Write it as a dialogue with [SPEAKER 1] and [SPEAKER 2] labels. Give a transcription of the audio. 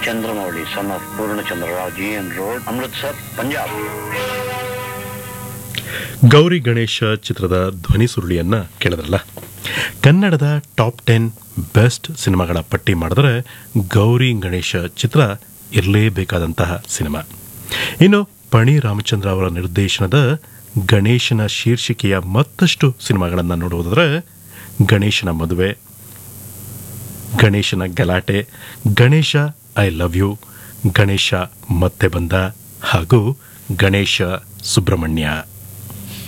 [SPEAKER 1] Chandramouli son of Purnachandra Rao G N road Amritsar Punjab
[SPEAKER 2] Gauri Ganesha ಚಿತ್ರದ ಧ್ವನಿ ಸುರುಳಿಯನ್ನ ಕೇಳಿದ್ರಲ್ಲ ಕನ್ನಡದ ಟಾಪ್ ಟೆನ್ ಬೆಸ್ಟ್ ಸಿನಿಮಾಗಳ ಪಟ್ಟಿ ಮಾಡಿದ್ರೆ ಗೌರಿ ಗಣೇಶ ಚಿತ್ರ ಇರಲೇಬೇಕಾದಂತಹ ಸಿನಿಮಾ ಇನ್ನು ಪಣಿ ರಾಮಚಂದ್ರ ಅವರ ನಿರ್ದೇಶನದ ಗಣೇಶನ ಶೀರ್ಷಿಕೆಯ ಮತ್ತಷ್ಟು ಸಿನಿಮಾಗಳನ್ನು ನೋಡುವುದಾದ್ರೆ ಗಣೇಶನ ಮದುವೆ ಗಣೇಶನ ಗಲಾಟೆ Ganesha I love you Ganesha Matte Banda ಹಾಗೂ ಗಣೇಶ ಸುಬ್ರಹ್ಮಣ್ಯ